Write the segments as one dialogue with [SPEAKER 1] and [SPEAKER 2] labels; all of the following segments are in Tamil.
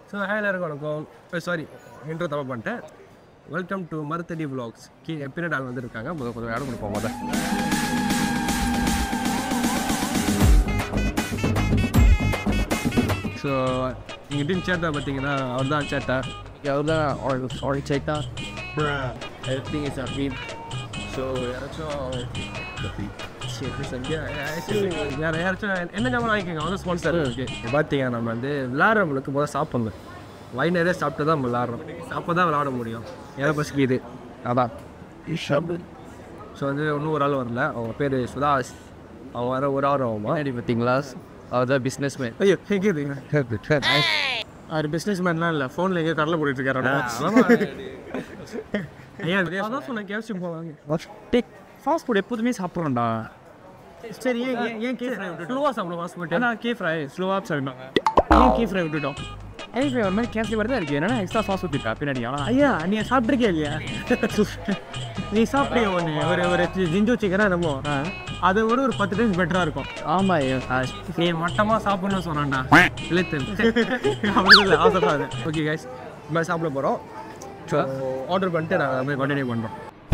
[SPEAKER 1] ஸோ ஹாய் எல்லாருக்கும் வணக்கம் சாரி இன்ட்ரோ தப்பா பண்ணிட்டேன் வெல்கம் டு மருத்தடி vlogs கீ பின்னாடி ஆள் வந்துருக்காங்க முதல் கொஞ்சம் இடம் கொடுப்போம் முதல் ஸோ எங்கள் டீம் சேட்டா பார்த்தீங்கன்னா அவர் தான் சேட்டா அவர் தான் சாரி சேட்டா எவ்ரிதிங் இஸ் அபீம் ஸோ யாராச்சும் சரி சந்தியா வேறு யாராச்சும் என்ன ஜாமான் வாங்கிக்கோங்க வந்து ஸ்பான்சர் ஓகே பார்த்தீங்க நம்ம வந்து விளாட்றவங்களுக்கு முதல்ல சாப்பிடணும் வயிறு நிறைய சாப்பிட்டு தான் நம்ம விளாட்றோம் அப்போ தான் விளாட முடியும் எதை பசிக்குது அதான் ஸோ வந்து இன்னும் ஒரு ஆள் வரல அவங்க பேர் சுதாஸ் அவன் வர ஒரு ஆறு ஆகுமா
[SPEAKER 2] முன்னாடி பார்த்தீங்களா அவர் தான் பிஸ்னஸ் மேன்
[SPEAKER 1] ஐயோ கேட்குது
[SPEAKER 3] அவர் பிஸ்னஸ் மேன்லாம் இல்லை ஃபோனில் எங்கேயோ கடலை போட்டுட்டு இருக்காரு
[SPEAKER 1] ஐயா அதான் சொன்னேன் கேப்சி போவாங்க
[SPEAKER 2] டேக் ஃபாஸ்ட் ஃபுட் எப்போதுமே சாப்பிட்றோம்டா
[SPEAKER 3] சரி ஏன் ஏன் ஏன் கே ஃப்ரை விட்டுட்டோம்
[SPEAKER 1] ஸ்லோவாக சாப்பிடும் வாசம் போயிட்டு
[SPEAKER 2] ஏன்னா கே ஃப்ரை ஸ்லோவாக சாப்பிடணும்
[SPEAKER 3] ஏன் கே ஃப்ரை விட்டுட்டோம்
[SPEAKER 2] ஏ ஃப்ரை ஒரு மாதிரி கேஸ்லி வரதான் இருக்குது என்னன்னா எக்ஸ்ட்ரா சாஸ் ஊற்றிட்டா பின்னாடி ஆனால்
[SPEAKER 3] ஐயா நீ சாப்பிட்ருக்கியா இல்லையா நீ சாப்பிட்டியா ஒன்று ஒரு ஒரு ஜிஞ்சோ சிக்கனா நம்ம அதை விட ஒரு பத்து டைம்ஸ் பெட்டராக இருக்கும்
[SPEAKER 2] ஆமாம்
[SPEAKER 1] நீ மட்டமாக சாப்பிடணும்னு சொன்னான்டா இழுத்து
[SPEAKER 3] அப்படி இல்லை ஆசைப்படாது
[SPEAKER 1] ஓகே கைஸ் இந்த மாதிரி சாப்பிட போகிறோம் ஸோ ஆர்டர் பண்ணிட்டு நாங்கள் அப்படியே கண்டினியூ பண்ணுறோம்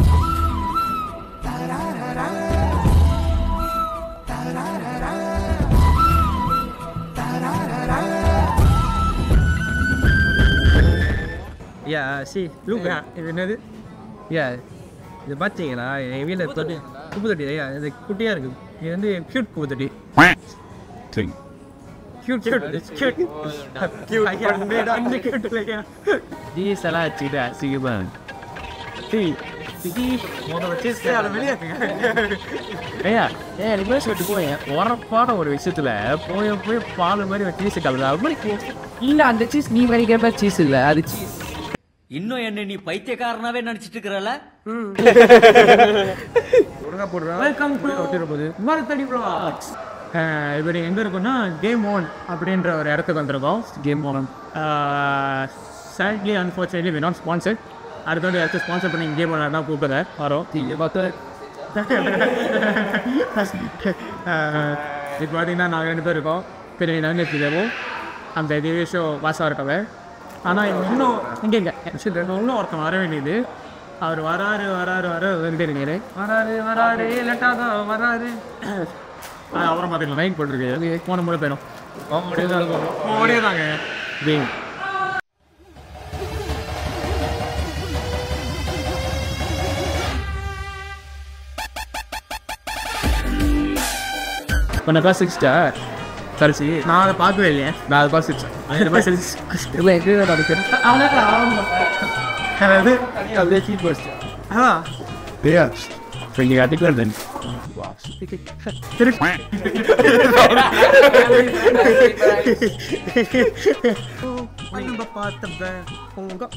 [SPEAKER 1] யா சி
[SPEAKER 3] லூக் இது என்னது
[SPEAKER 1] யா இது பார்த்தீங்கன்னா என் வீட்டில் தொட்டி குப்பு தொட்டி ஐயா இது குட்டியாக இருக்குது இது வந்து க்யூட் குப்பு தொட்டி க்யூட் க்யூட் க்யூட்
[SPEAKER 3] கியூட் இல்லையா
[SPEAKER 2] ஜீஸ் எல்லாம் வச்சுக்கிட்டு அசிங்கமாக
[SPEAKER 1] முதல்ல சீஸ்
[SPEAKER 3] அதை வெளியே
[SPEAKER 2] ஏயா ஏ ரிவர்ஸ் விட்டு போய் உரப்பான ஒரு விஷயத்துல போய் போய் பால் மாதிரி ஒரு சீஸ் கலந்து அது மாதிரி இல்லை அந்த சீஸ் நீ மாதிரி கேட்ப சீஸ் இல்லை அது சீஸ்
[SPEAKER 4] இன்னும் என்ன நீ பைத்தியக்காரனாவே நினைச்சிட்டு இருக்கிறல
[SPEAKER 1] ஒழுங்காக போடுறேன்
[SPEAKER 3] வெல்கம் டு மரத்தடி vlogs இப்போ எங்கே இருக்கோம்னா கேம் ஓன் அப்படின்ற ஒரு இடத்துக்கு வந்திருக்கோம்
[SPEAKER 2] கேம் போனோம்
[SPEAKER 3] sadly unfortunately we not sponsor அடுத்தோட யாராச்சும் ஸ்பான்சர் பண்ணி கேம் ஓனர் தான் கூப்பிட வரோம்
[SPEAKER 2] பார்த்து
[SPEAKER 3] இப்போ பார்த்தீங்கன்னா நாங்கள் ரெண்டு பேர் இருக்கோம் பெரிய நன்மை தேவும் அந்த திவேஷோ வாசா இருக்கவே ஆனால் இன்னும் இங்கே இங்கே இன்னும் ஒருத்தன் வர வேண்டியது அவர் வராரு வராரு வர வந்துட்டே இருக்கீங்க
[SPEAKER 1] வராரு வராரு லேட்டாக தான் வராரு
[SPEAKER 3] அப்புறம் பார்த்துக்கலாம் லைன் போட்டிருக்கு போன முறை போயிடும்
[SPEAKER 1] அப்படியே தான் இருக்கும்
[SPEAKER 3] ஓடியே தாங்க
[SPEAKER 1] வீங்
[SPEAKER 2] பண்ணக்கா சிக்ஸ்டா கடைசி
[SPEAKER 3] நான் அதை பார்க்கவே இல்லையே
[SPEAKER 2] நான் அது பார்த்து சிக்ஸ் இல்லை எங்கே நடக்குது
[SPEAKER 3] அதாவது
[SPEAKER 2] அப்படியே சீட் போஸ்ட்
[SPEAKER 3] அதான்
[SPEAKER 2] நீங்கள் அதுக்கு தென்
[SPEAKER 3] நம்ம பார்த்த உங்க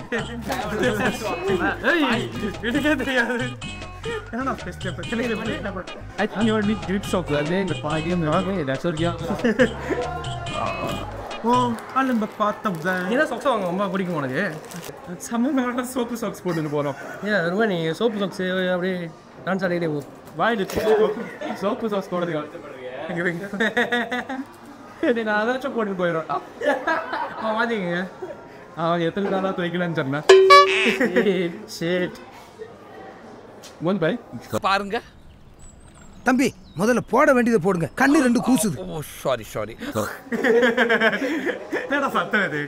[SPEAKER 1] எனக்கே தெரியாது
[SPEAKER 3] என்னடா ஃபெஸ்ட் பிரச்சனை என்ன பண்ணுறேன்
[SPEAKER 2] I think you need grips of that. Then the five game, okay, that's what you
[SPEAKER 3] ஓ அலும்ப பார்த்தவ
[SPEAKER 1] என்ன சொக்ஸ் வாங்க ரொம்ப பிடிக்கும் உனக்கு
[SPEAKER 3] சமமான சோப்பு சாக்ஸ் போட்டுட்டு போகிறோம்
[SPEAKER 1] ஏன் ரொம்ப நீ சோப்பு சொக்ஸ் அப்படியே டான்ஸ் ஆடிக்கிட்டே போ
[SPEAKER 3] வாயில் சோப்பு சாக்ஸ் போடுறது நான் அதாச்சும் போட்டு போயிடும்
[SPEAKER 1] அவன் மாற்றிக்கங்க
[SPEAKER 3] அவன் எத்தனை நாளாக துவைக்கலன்னு சொன்னேன் ஷேட்
[SPEAKER 2] One by.
[SPEAKER 5] தம்பி முதல்ல போட வேண்டியதை போடுங்க கண்ணு ரெண்டு கூசுது
[SPEAKER 3] என்னடா சத்தம் இது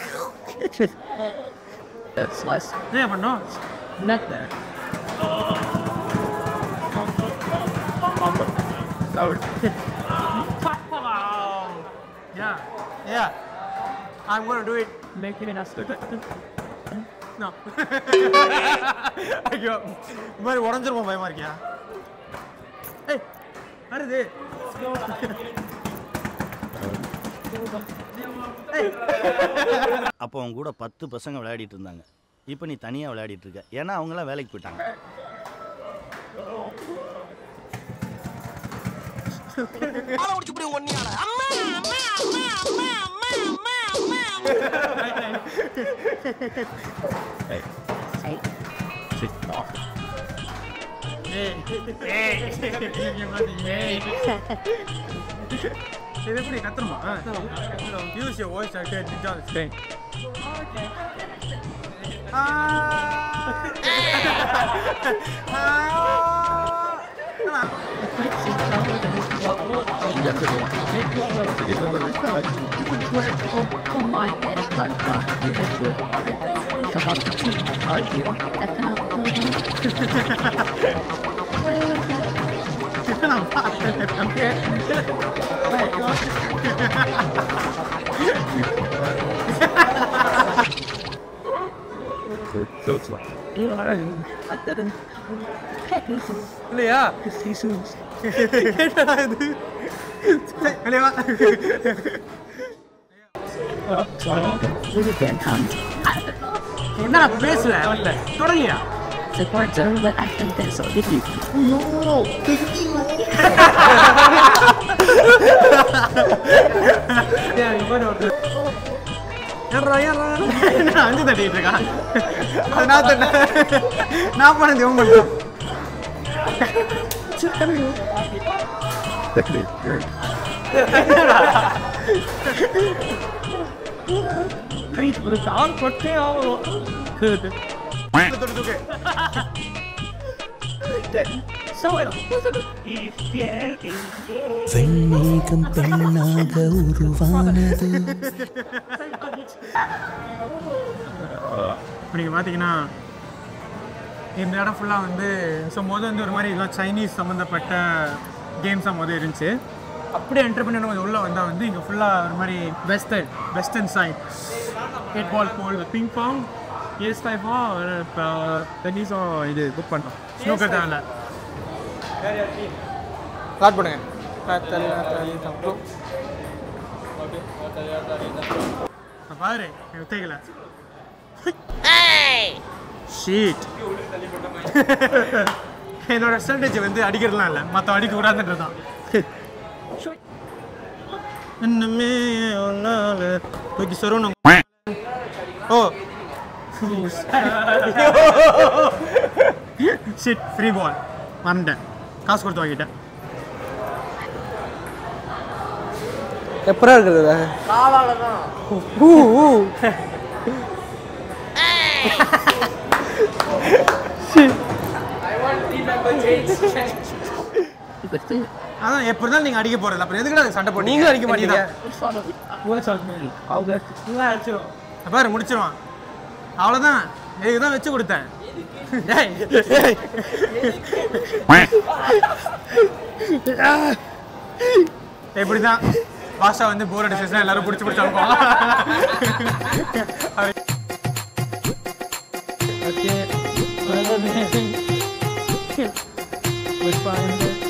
[SPEAKER 2] That's nice.
[SPEAKER 3] என்ன பண்ணோம்
[SPEAKER 2] Not that.
[SPEAKER 3] Yeah, yeah. I'm gonna do it.
[SPEAKER 2] Make it enough.
[SPEAKER 3] No. ஐயோ இந்த மாதிரி உடஞ்சிருவோம் பயமா இருக்கியா ஏய் வருது
[SPEAKER 6] அப்போ அவங்க கூட பத்து பசங்க விளையாடிட்டு இருந்தாங்க இப்போ நீ தனியாக விளையாடிட்டு இருக்க ஏன்னா அவங்களாம் வேலைக்கு போயிட்டாங்க
[SPEAKER 3] இது எப்படி கத்துருமா use your voice to enjoy the stay இல்லையா என்னடா இது சரி, வெளிய வா என்னடா பேசுற தொடங்கியா ஏன்டா, ஏன்டா? என்னடா அஞ்சு தட்டிட்டு இருக்கா அது நான் தட்ட நான் பண்ணது இவன் பண்ணுறான் ஒரு சால் கொட்டே ஆகும்
[SPEAKER 7] வெண்மேகம் பெண்ணாக உருவானது
[SPEAKER 3] இப்போ நீங்கள் பார்த்தீங்கன்னா இந்த இடம் ஃபுல்லாக வந்து ஸோ மொதல் வந்து ஒரு மாதிரி எல்லாம் சைனீஸ் சம்மந்தப்பட்ட கேம்ஸாக மொதல் இருந்துச்சு அப்படியே என்டர் பண்ணி நம்ம உள்ளே வந்தால் வந்து இங்கே ஃபுல்லாக ஒரு மாதிரி western western side head ball போல் பிங் பாங் ஏஸ் டைஃபாக இப்போ டென்னிஸும் இது புக் பண்ணோம் ஸ்னூக்கர் தான் இல்லை ஸ்டார்ட் பண்ணுங்க பாரு எனக்கு தேக்கல ஷீட் என்னோட ஸ்ட்ராட்டஜி வந்து அடிக்கிறதுலாம் இல்லை மற்ற அடிக்க கூடாதுன்றது தான் இன்னுமே ஒன்னால தூக்கி சொருணும் ஓ ஷிட் ஃப்ரீ பால் மறந்துட்டேன் காசு கொடுத்து வாங்கிட்டேன்
[SPEAKER 1] எப்பரா இருக்குது
[SPEAKER 3] அதான் எப்படி இருந்தாலும் நீங்கள் அடிக்க போகிறதில்ல அப்புறம் எதுக்குடா அதுக்கு சண்டை போட்டு
[SPEAKER 1] நீங்களும் அடிக்க மாட்டீங்க
[SPEAKER 3] பாரு முடிச்சிருவான் அவ்வளோதான் இதுக்கு தான் வச்சு கொடுத்தேன் டேய். இப்படிதான் பாஷா வந்து போர் அடிச்சுன்னா எல்லாரும் பிடிச்சி பிடிச்சி அனுப்புவான்
[SPEAKER 2] Goodbye.